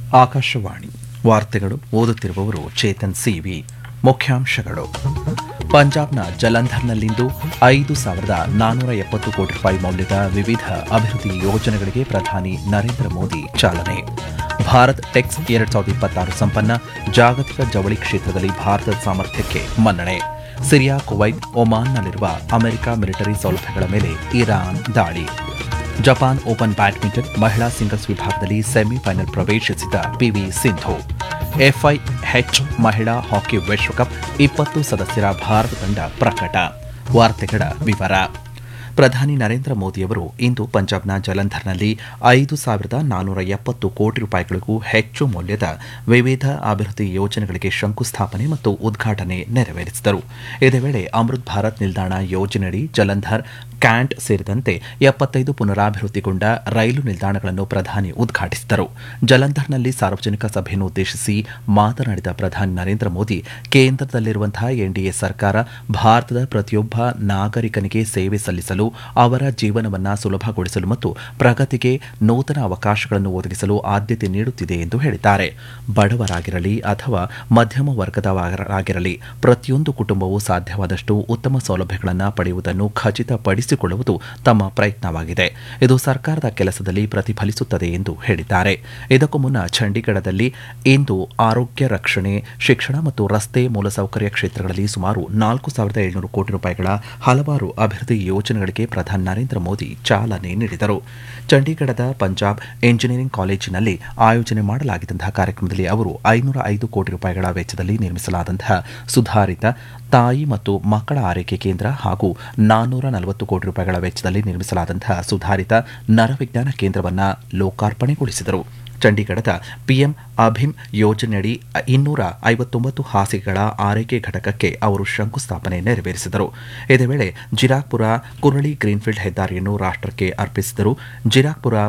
ಆಕಾಶವಾಣಿ ವಾರ್ತೆಗಳು ಓದುತ್ತಿರುವವರು ಚೇತನ್ ಸಿವಿ ಮುಖ್ಯಾಂಶಗಳು ಪಂಜಾಬ್ನ ಜಲಂಧರ್ನಲ್ಲಿಂದು ಐದು ಸಾವಿರದ ನಾನ್ನೂರ ಎಪ್ಪತ್ತು ಕೋಟಿ ರೂಪಾಯಿ ಮೌಲ್ಯದ ವಿವಿಧ ಅಭಿವೃದ್ಧಿ ಯೋಜನೆಗಳಿಗೆ ಪ್ರಧಾನಿ ನರೇಂದ್ರ ಮೋದಿ ಚಾಲನೆ ಭಾರತ್ ಟೆಕ್ಸ್ ಎರಡ್ ಸಾವಿರದ ಇಪ್ಪತ್ತಾರು ಸಂಪನ್ನ ಜಾಗತಿಕ ಜವಳಿ ಕ್ಷೇತ್ರದಲ್ಲಿ ಭಾರತದ ಸಾಮರ್ಥ್ಯಕ್ಕೆ ಮನ್ನಣೆ ಸಿರಿಯಾ ಕುವೈತ್ ಒಮಾನ್ನಲ್ಲಿರುವ ಅಮೆರಿಕ ಮಿಲಿಟರಿ ಸೌಲಭ್ಯಗಳ ಮೇಲೆ ಇರಾನ್ ದಾಳಿ ಜಪಾನ್ ಓಪನ್ ಬ್ಯಾಡ್ಮಿಂಟನ್ ಮಹಿಳಾ ಸಿಂಗಲ್ಸ್ ವಿಭಾಗದಲ್ಲಿ ಸೆಮಿಫೈನಲ್ ಪ್ರವೇಶಿಸಿದ ಪಿವಿ ಸಿಂಧು ಎಫ್ಐಎಚ್ ಮಹಿಳಾ ಹಾಕಿ ವಿಶ್ವಕಪ್ ಇಪ್ಪತ್ತು ಸದಸ್ಯರ ಭಾರತ ತಂಡ ಪ್ರಕಟ ವಾರ್ತೆಗಳ ವಿವರ ಪ್ರಧಾನಿ ನರೇಂದ್ರ ಮೋದಿಯವರು ಇಂದು ಪಂಜಾಬ್ನ ಜಲಂಧರ್ನಲ್ಲಿ ಐದು ಸಾವಿರದ ನಾನ್ನೂರ ಎಪ್ಪತ್ತು ಕೋಟಿ ರೂಪಾಯಿಗಳಿಗೂ ಹೆಚ್ಚು ಮೌಲ್ಯದ ವಿವಿಧ ಅಭಿವೃದ್ಧಿ ಯೋಜನೆಗಳಿಗೆ ಶಂಕುಸ್ಥಾಪನೆ ಮತ್ತು ಉದ್ಘಾಟನೆ ನೆರವೇರಿಸಿದರು ಇದೇ ವೇಳೆ ಅಮೃತ್ ಭಾರತ್ ನಿಲ್ದಾಣ ಯೋಜನೆಯಡಿ ಜಲಂಧರ್ ಕ್ಯಾಂಟ್ ಸೇರಿದಂತೆ ಎಪ್ಪತ್ತೈದು ಪುನರಾಭಿವೃದ್ಧಿಗೊಂಡ ರೈಲು ನಿಲ್ದಾಣಗಳನ್ನು ಪ್ರಧಾನಿ ಉದ್ಘಾಟಿಸಿದರು ಜಲಂಧರ್ನಲ್ಲಿ ಸಾರ್ವಜನಿಕ ಸಭೆಯನ್ನು ಉದ್ದೇಶಿಸಿ ಮಾತನಾಡಿದ ಪ್ರಧಾನಿ ನರೇಂದ್ರ ಮೋದಿ ಕೇಂದ್ರದಲ್ಲಿರುವಂತಹ ಎನ್ಡಿಎ ಸರ್ಕಾರ ಭಾರತದ ಪ್ರತಿಯೊಬ್ಬ ನಾಗರಿಕನಿಗೆ ಸೇವೆ ಸಲ್ಲಿಸಲು ಅವರ ಜೀವನವನ್ನು ಸುಲಭಗೊಳಿಸಲು ಮತ್ತು ಪ್ರಗತಿಗೆ ನೂತನ ಅವಕಾಶಗಳನ್ನು ಒದಗಿಸಲು ಆದ್ಯತೆ ನೀಡುತ್ತಿದೆ ಎಂದು ಹೇಳಿದ್ದಾರೆ ಬಡವರಾಗಿರಲಿ ಅಥವಾ ಮಧ್ಯಮ ವರ್ಗದವರಾಗಿರಲಿ ಪ್ರತಿಯೊಂದು ಕುಟುಂಬವೂ ಸಾಧ್ಯವಾದಷ್ಟು ಉತ್ತಮ ಸೌಲಭ್ಯಗಳನ್ನು ಪಡೆಯುವುದನ್ನು ಖಚಿತಪಡಿಸಿಕೊಳ್ಳುವುದು ತಮ್ಮ ಪ್ರಯತ್ನವಾಗಿದೆ ಇದು ಸರ್ಕಾರದ ಕೆಲಸದಲ್ಲಿ ಪ್ರತಿಫಲಿಸುತ್ತದೆ ಎಂದು ಹೇಳಿದ್ದಾರೆ ಇದಕ್ಕೂ ಮುನ್ನ ಚಂಡೀಗಢದಲ್ಲಿ ಇಂದು ಆರೋಗ್ಯ ರಕ್ಷಣೆ ಶಿಕ್ಷಣ ಮತ್ತು ರಸ್ತೆ ಮೂಲಸೌಕರ್ಯ ಕ್ಷೇತ್ರಗಳಲ್ಲಿ ಸುಮಾರು ನಾಲ್ಕು ಸಾವಿರದ ಏಳ್ನೂರು ಕೋಟಿ ರೂಪಾಯಿಗಳ ಹಲವಾರು ಅಭಿವೃದ್ಧಿ ಯೋಜನೆಗಳಿಗೆ ಪ್ರಧಾನಿ ನರೇಂದ್ರ ಮೋದಿ ಚಾಲನೆ ನೀಡಿದರು ಚಂಡೀಗಢದ ಪಂಜಾಬ್ ಎಂಜಿನಿಯರಿಂಗ್ ಕಾಲೇಜಿನಲ್ಲಿ ಆಯೋಜನೆ ಮಾಡಲಾಗಿದ್ದಂತಹ ಕಾರ್ಯಕ್ರಮದಲ್ಲಿ ಅವರು ಐನೂರ ಐದು ಕೋಟಿ ರೂಪಾಯಿಗಳ ವೆಚ್ಚದಲ್ಲಿ ನಿರ್ಮಿಸಲಾದಂತಹ ಸುಧಾರಿತ ತಾಯಿ ಮತ್ತು ಮಕ್ಕಳ ಆರೈಕೆ ಕೇಂದ್ರ ಹಾಗೂ ನಾನ್ನೂರ ನಲವತ್ತು ಕೋಟಿ ರೂಪಾಯಿಗಳ ವೆಚ್ಚದಲ್ಲಿ ನಿರ್ಮಿಸಲಾದಂತಹ ಸುಧಾರಿತ ನರವಿಜ್ಞಾನ ಕೇಂದ್ರವನ್ನು ಲೋಕಾರ್ಪಣೆಗೊಳಿಸಿದರು ಚಂಡೀಗಢದ ಪಿಎಂ ಅಭಿಮ್ ಯೋಜನೆಯಡಿ ಇನ್ನೂರ ಐವತ್ತೊಂಬತ್ತು ಹಾಸಿಗೆಗಳ ಆರೈಕೆ ಘಟಕಕ್ಕೆ ಅವರು ಶಂಕುಸ್ಥಾಪನೆ ನೆರವೇರಿಸಿದರು ಇದೇ ವೇಳೆ ಜಿರಾಕ್ಪುರ ಕುರಳಿ ಗ್ರೀನ್ಫೀಲ್ಡ್ ಹೆದ್ದಾರಿಯನ್ನು ರಾಷ್ಟಕ್ಕೆ ಅರ್ಪಿಸಿದರು ಜಿರಾಕ್ಪುರ